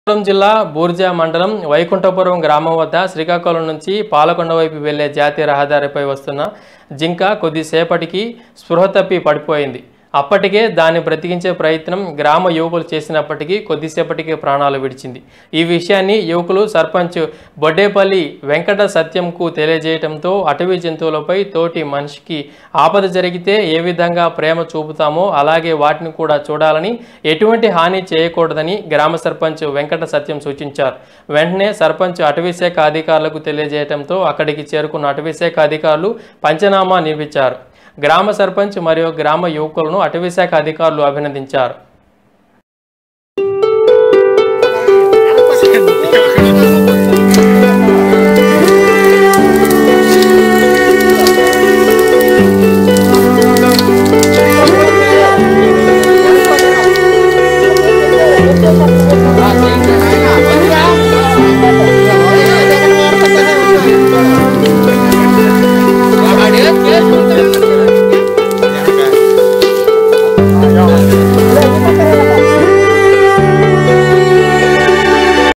శ్రీకాకుళం జిల్లా బూర్జా మండలం వైకుంఠపురం గ్రామం వద్ద శ్రీకాకుళం నుంచి పాలకొండ వైపు వెళ్లే జాతీయ రహదారిపై వస్తున్న జింక కొద్దిసేపటికి స్పృహ తప్పి పడిపోయింది అప్పటికే దాన్ని బ్రతికించే ప్రయత్నం గ్రామ యువకులు చేసినప్పటికీ కొద్దిసేపటికి ప్రాణాలు విడిచింది ఈ విషయాన్ని యువకులు సర్పంచ్ బొడ్డేపల్లి వెంకట సత్యంకు తెలియజేయడంతో అటవీ జంతువులపై తోటి మనిషికి ఆపద జరిగితే ఏ విధంగా ప్రేమ చూపుతామో అలాగే వాటిని కూడా చూడాలని ఎటువంటి హాని చేయకూడదని గ్రామ సర్పంచ్ వెంకట సత్యం సూచించారు వెంటనే సర్పంచ్ అటవీ శాఖ అధికారులకు తెలియజేయడంతో అక్కడికి చేరుకున్న అటవీ శాఖ అధికారులు పంచనామా నిర్మించారు గ్రామ సర్పంచ్ మరియు గ్రామ యువకులను అటవీ శాఖ అధికారులు అభినందించారు